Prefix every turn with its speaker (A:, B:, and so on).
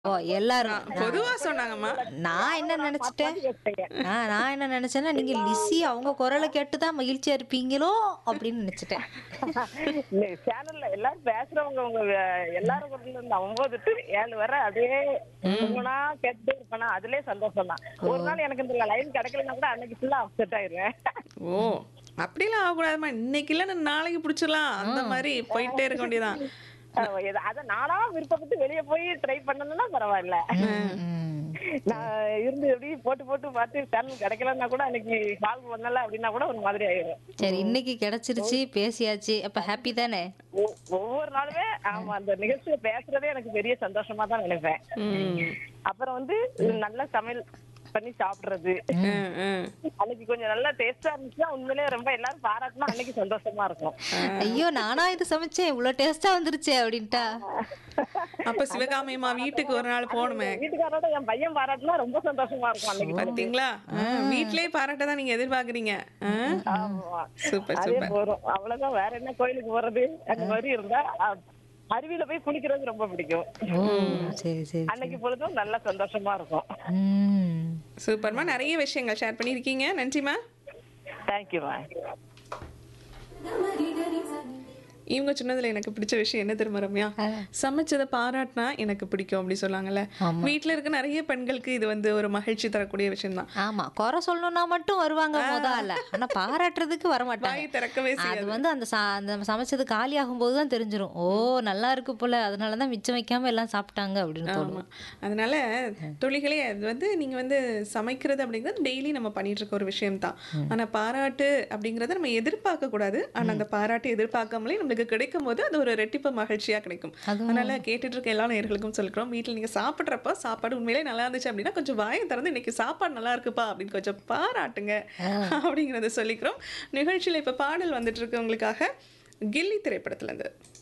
A: ஓ எல்லாரும்
B: நான் பொதுவா சொன்னாங்கம்மா
A: நான் என்ன நினைச்சிட்டேன் ஆ, நான் என்ன நினைச்சேன்னா நீங்க லிசி அவங்க குரலை கேட்டுதான் மகிழ்ச்சியா இருப்பீங்களோ அப்படின்னு நினைச்சிட்டேன்
C: சேனல்ல எல்லாரும் பேசுறவங்க உங்க வே- எல்லாரும் குரல்ல இருந்து ஒன்பது டு ஏழு வரை அதே ஒண்ணுனா கேட்டுட்டே இருப்பேனா அதுலயே சந்தோஷம் தான் ஒரு நாள் எனக்கு இந்த லைன் கிடைக்கலன்னா கூட அன்னைக்கு ஃபுல்லா அப்செட் ஆயிருவேன்
B: ஓ அப்படிலாம் ஆகக்கூடாதுமா இன்னைக்கு இல்ல நாளைக்கு பிடிச்சிடலாம் அந்த மாதிரி போயிட்டே இருக்க வேண்டியதான்
C: அஹ் இது- அத நானா விருப்பப்பட்டு வெளியே போய் ட்ரை பண்ணணும்னா பரவாயில்ல
A: ம்.
C: நான் இருந்து எப்படி போட்டு போட்டு பார்த்து சேனல் கிடைக்கலன்னா கூட அன்னைக்கு கால் பண்ணல அப்படின்னா கூட ஒரு மாதிரி ஆயிரும்
A: சரி இன்னைக்கு கிடைச்சிருச்சு பேசியாச்சு அப்ப ஹாப்பி தானே
C: ஒ- ஒவ்வொரு நாளுமே ஆமா அந்த நிகழ்ச்சியில பேசுறதே எனக்கு பெரிய சந்தோஷமா தான் நினைப்பேன்
B: ம்.
C: அப்புறம் வந்து நல்ல சமையல் பண்ணி சாப்பிடுறது
B: ம், ம்.
C: அன்னைக்கு கொஞ்சம் நல்லா டேஸ்டா இருந்துச்சுன்னா உண்மையிலேயே ரொம்ப எல்லாரும் பாராட்டினா அன்னைக்கு சந்தோஷமா இருக்கும்
A: ஐயோ நானா இது சமைச்சேன் இவ்வளவு டேஸ்டா வந்துருச்சே அப்படின்ட்டா
B: அப்ப சிவகாமியம்மா வீட்டுக்கு ஒரு நாள் போகணுமே
C: வீட்டுக்காரோட என் பையன் பாராட்டினா ரொம்ப சந்தோஷமா இருக்கும் அன்னைக்கு
B: பாத்தீங்களா ஆ, வீட்லயே பாராட்ட தான் நீங்க எதிர்பார்க்கறீங்க ஆ?
C: ஆமா.
B: சூப்பர்
C: அதே
B: சூப்பர்
C: போறோம் அவ்வளவுதான் வேற என்ன கோயிலுக்கு போறது அந்த மாதிரி இருந்தா அ- அருவியில போய் குளிக்கிறது ரொம்ப பிடிக்கும்
A: ஓ சரி சரி
C: அன்னைக்கு பொழுதும் நல்லா சந்தோஷமா இருக்கும்
A: ம்
B: சூப்பர்மா நிறைய விஷயங்கள் ஷேர் பண்ணியிருக்கீங்க நன்றிமா
C: தேங்க்யூமா
B: இவங்க சொன்னதுல எனக்கு பிடிச்ச விஷயம் என்ன தெரியுமா ரம்யா சமைச்சதை பாராட்டினா எனக்கு பிடிக்கும் அப்படி சொல்லாங்கல்ல வீட்ல இருக்க நிறைய பெண்களுக்கு இது வந்து ஒரு மகிழ்ச்சி தரக்கூடிய விஷயம் தான்
A: ஆமா குறை சொல்லணும்னா மட்டும் வருவாங்க முதல்ல ஆனா பாராட்டுறதுக்கு வர
B: வாய்
A: மாட்டாங்க
B: திறக்கவே
A: அது
B: செய்யாது
A: வந்து அந்த சா- அந்த சமைச்சது காலி ஆகும்போது தான் தெரிஞ்சிரும் ஓ நல்லா இருக்கு போல அதனால தான் மிச்சம் வைக்காம எல்லாம் சாப்பிட்டாங்க அப்படின்னு
B: ஆமா
A: தோணும்
B: அதனால தொழில்களே அது வந்து நீங்க வந்து சமைக்கிறது அப்படிங்கிறது டெய்லி நம்ம பண்ணிட்டு இருக்க ஒரு விஷயம் தான் ஆனா பாராட்டு அப்படிங்கறத நம்ம எதிர்பார்க்க கூடாது ஆனா அந்த பாராட்டு எதிர்பார்க்காமலே நம்மளுக்கு கிடைக்கும் போது அது ஒரு ரெட்டிப்பு மகிழ்ச்சியா கிடைக்கும் அதனால கேட்டுட்டு இருக்க எல்லா நேர்களுக்கும் சொல்லிக்கிறோம் வீட்டில் நீங்க சாப்பிட்றப்ப சாப்பாடு உண்மையிலே நல்லா இருந்துச்சு அப்படின்னா கொஞ்சம் வாயை திறந்து இன்னைக்கு சாப்பாடு நல்லா இருக்குப்பா அப்படின்னு கொஞ்சம் பாராட்டுங்க அப்படிங்கறத சொல்லிக்கிறோம் நிகழ்ச்சியில இப்ப பாடல் வந்துட்டு இருக்கு உங்களுக்காக கில்லி திரைப்படத்துல இருந்து